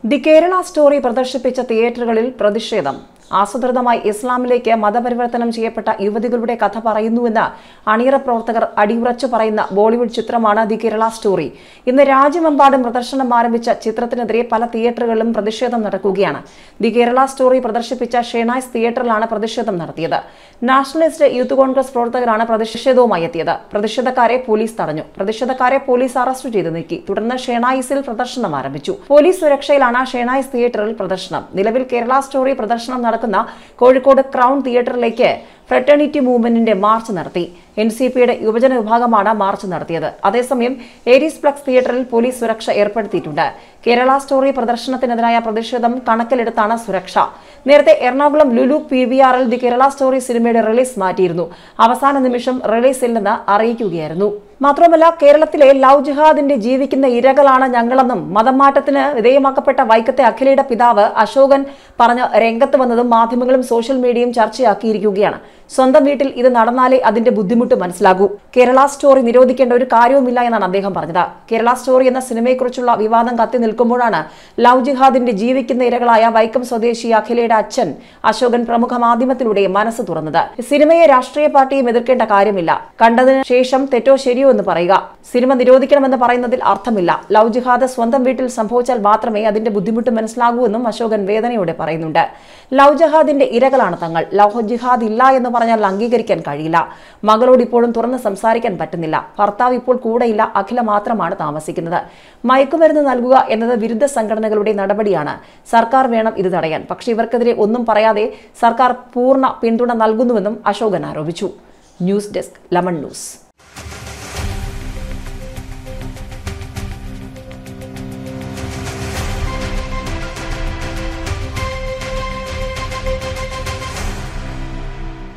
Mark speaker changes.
Speaker 1: the Kerala story പ്രദർശിപ്പിച്ച തിയേറ്ററുകളിൽ പ്രതിഷേധം ആസൂത്രിതമായി ഇസ്ലാമിലേക്ക് മതപരിവർത്തനം ചെയ്യപ്പെട്ട യുവതികളുടെ കഥ പറയുന്നുവെന്ന് അണിയറ പ്രവർത്തകർ അടിയുറച്ചു പറയുന്ന ബോളിവുഡ് ചിത്രമാണ് ദി കേരള സ്റ്റോറി ഇന്ന് രാജ്യമെമ്പാടും പ്രദർശനം ആരംഭിച്ച ചിത്രത്തിനെതിരെ പല തിയേറ്ററുകളിലും പ്രതിഷേധം നടക്കുകയാണ് ദി കേരള സ്റ്റോറി പ്രദർശിപ്പിച്ച ഷെനായ്സ് തിയേറ്ററിലാണ് പ്രതിഷേധം നടത്തിയത് നാഷണലിസ്റ്റ് യൂത്ത് കോൺഗ്രസ് പ്രവർത്തകരാണ് പ്രതിഷേധവുമായി എത്തിയത് പ്രതിഷേധക്കാരെ പോലീസ് തടഞ്ഞു പ്രതിഷേധക്കാരെ പോലീസ് അറസ്റ്റ് ചെയ്ത് നീക്കി തുടർന്ന് ഷെനായിസിൽ പ്രദർശനം ആരംഭിച്ചു പോലീസ് സുരക്ഷയിലാണ് ഷെനായിസ് തിയേറ്ററിൽ പ്രദർശനം നിലവിൽ കേരള സ്റ്റോറി പ്രദർശനം നടക്കുന്ന കോഴിക്കോട് ക്രൗൺ തിയേറ്ററിലേക്ക് ഫ്രട്ടേണിറ്റി മൂവ്മെന്റിന്റെ മാർച്ച് നടത്തി എൻ സി പിയുടെ യുവജന വിഭാഗമാണ് മാർച്ച് നടത്തിയത് അതേസമയം ഏരീസ് പ്ലക്സ് തിയേറ്ററിൽ പോലീസ് സുരക്ഷ ഏർപ്പെടുത്തിയിട്ടുണ്ട് കേരള സ്റ്റോറി പ്രദർശനത്തിനെതിരായ പ്രതിഷേധം കണക്കിലെടുത്താണ് സുരക്ഷ നേരത്തെ എറണാകുളം ലുലു പി വി ആറിൽ ദി കേരള സ്റ്റോറി സിനിമയുടെ റിലീസ് മാറ്റിയിരുന്നു അവസാന നിമിഷം റിലീസ് ഇല്ലെന്ന് അറിയിക്കുകയായിരുന്നു മാത്രമല്ല കേരളത്തിലെ ലവ് ജിഹാദിന്റെ ജീവിക്കുന്ന ഇരകളാണ് ഞങ്ങളെന്നും മതമാറ്റത്തിന് വിധേയമാക്കപ്പെട്ട വൈക്കത്തെ അഖിലയുടെ പിതാവ് അശോകൻ പറഞ്ഞ് രംഗത്ത് വന്നതും മാധ്യമങ്ങളും സോഷ്യൽ മീഡിയയും ചർച്ചയാക്കിയിരിക്കുകയാണ് സ്വന്തം വീട്ടിൽ ഇത് നടന്നാലേ അതിന്റെ ബുദ്ധിമുട്ട് മനസ്സിലാകൂ കേരള സ്റ്റോറി നിരോധിക്കേണ്ട ഒരു കാര്യവുമില്ല എന്നാണ് അദ്ദേഹം പറഞ്ഞത് കേരള സ്റ്റോറി എന്ന സിനിമയെക്കുറിച്ചുള്ള വിവാദം കത്തി നിൽക്കുമ്പോഴാണ് ലവ് ജിഹാദിന്റെ ജീവിക്കുന്ന ഇരകളായ വൈക്കം സ്വദേശി അഖിലയുടെ അച്ഛൻ അശോകൻ പ്രമുഖ മാധ്യമത്തിലൂടെ മനസ്സ് തുറന്നത് സിനിമയെ രാഷ്ട്രീയ പാർട്ടിയും എതിർക്കേണ്ട കാര്യമില്ല കണ്ടതിന് ശേഷം തെറ്റോ ശരിയോ എന്ന് പറയുക സിനിമ നിരോധിക്കണമെന്ന് പറയുന്നതിൽ അർത്ഥമില്ല ലവ് ജിഹാദ് സ്വന്തം വീട്ടിൽ സംഭവിച്ചാൽ മാത്രമേ അതിന്റെ ബുദ്ധിമുട്ട് മനസ്സിലാകൂ എന്നും അശോകൻ വേദനയോടെ പറയുന്നുണ്ട് ലവ് ജിഹാദിന്റെ ഇരകളാണ് തങ്ങൾ ലവ് ജിഹാദ് ഇല്ല എന്ന് പറഞ്ഞാൽ അംഗീകരിക്കാൻ കഴിയില്ല മകളോട് ഇപ്പോഴും തുറന്ന് സംസാരിക്കാൻ പറ്റുന്നില്ല ഭർത്താവ് ഇപ്പോൾ കൂടെയില്ല അഖില മാത്രമാണ് താമസിക്കുന്നത് മയക്കുമരുന്ന് നൽകുക എന്നത് വിരുദ്ധ സംഘടനകളുടെ നടപടിയാണ് സർക്കാർ വേണം ഇത് തടയാൻ പക്ഷേ ഇവർക്കെതിരെ ഒന്നും പറയാതെ സർക്കാർ പൂർണ്ണ പിന്തുണ നൽകുന്നുവെന്നും അശോകൻ ആരോപിച്ചു ന്യൂസ് ഡെസ്ക് ലമൺ ന്യൂസ്